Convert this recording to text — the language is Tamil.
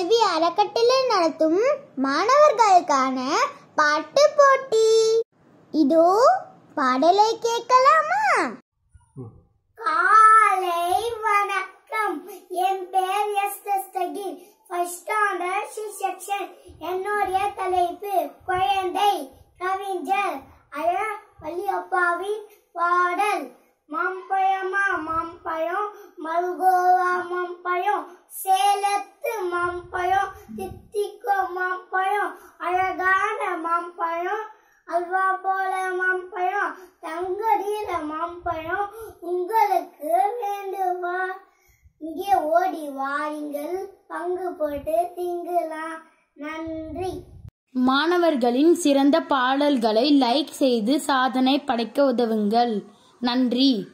கல்வி அறக்கட்டளை நடத்தும் மாணவர்களுக்கான பாட்டு போட்டி இதோ பாடலை கேட்கலாமா காலை வணக்கம் என் பேர் S Dasthagir first standard C section என்னுடைய தலைப்பு குழந்தை கவிஞர் அழ வள்ளியப்பாவின் பாடல் மாம்பழமா மாம்பழம் மல்கோவா மாம்பழம் சேலத்து மாம்பழம் தித்திக்கோ மாம்பழம் அழகான மாம்பழம் அல்வா போல மாம்பழம் தங்கடியில மாம்பழம் உங்களுக்கு வேண்டுவா இங்கே ஓடி வாருங்கள் பங்கு போட்டு திங்கலாம் நன்றி மாணவர்களின் சிறந்த பாடல்களை லைக் செய்து சாதனை படைக்க உதவுங்கள் நன்றி